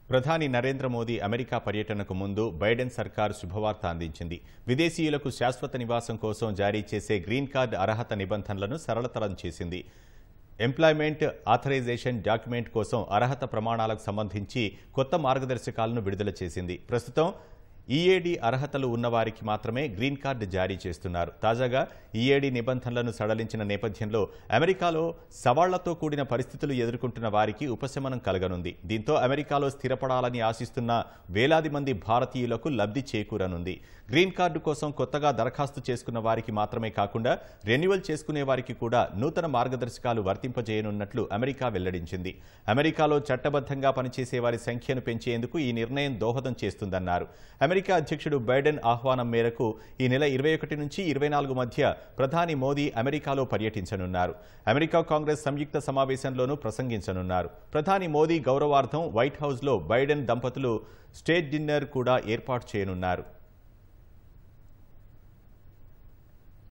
ప్రధాని నరేంద్ర మోదీ అమెరికా పర్యటనకు ముందు బైడెన్ సర్కారు శుభవార్త అందించింది విదేశీయులకు శాశ్వత నివాసం కోసం జారీ చేసే గ్రీన్ కార్డు అర్హత నిబంధనలను సరళతరం చేసింది ఎంప్లాయ్మెంట్ ఆథరైజేషన్ డాక్యుమెంట్ కోసం అర్హత ప్రమాణాలకు సంబంధించి కొత్త మార్గదర్శకాలను విడుదల చేసింది ప్రస్తుతం ఈఏడి అర్హతలు ఉన్నవారికి మాత్రమే గ్రీన్ కార్డు జారీ చేస్తున్నారు తాజాగా ఈఏడి నిబంధనలను సడలించిన నేపథ్యంలో అమెరికాలో సవాళ్లతో కూడిన పరిస్థితులు ఎదుర్కొంటున్న వారికి ఉపశమనం కలగనుంది దీంతో అమెరికాలో స్థిరపడాలని ఆశిస్తున్న వేలాది మంది భారతీయులకు లబ్ధి చేకూరనుంది గ్రీన్ కార్డు కోసం కొత్తగా దరఖాస్తు చేసుకున్న వారికి మాత్రమే కాకుండా రెన్యువల్ చేసుకునే వారికి కూడా నూతన మార్గదర్శకాలు వర్తింపజేయనున్నట్లు అమెరికా వెల్లడించింది అమెరికాలో చట్టబద్ధంగా పనిచేసే వారి సంఖ్యను పెంచేందుకు ఈ నిర్ణయం దోహదం చేస్తుందన్నారు అమెరికా అధ్యక్షుడు బైడెన్ ఆహ్వానం మేరకు ఈ నెల ఇరవై ఒకటి నుంచి ఇరవై నాలుగు మధ్య ప్రధాని మోదీ అమెరికాలో పర్యటించనున్నారు అమెరికా కాంగ్రెస్ సంయుక్త సమావేశంలోనూ ప్రసంగించనున్నారు ప్రధాని మోదీ గౌరవార్థం వైట్ హౌస్లో బైడెన్ దంపతులు స్టేట్ డిన్నర్ కూడా ఏర్పాటు చేయనున్నారు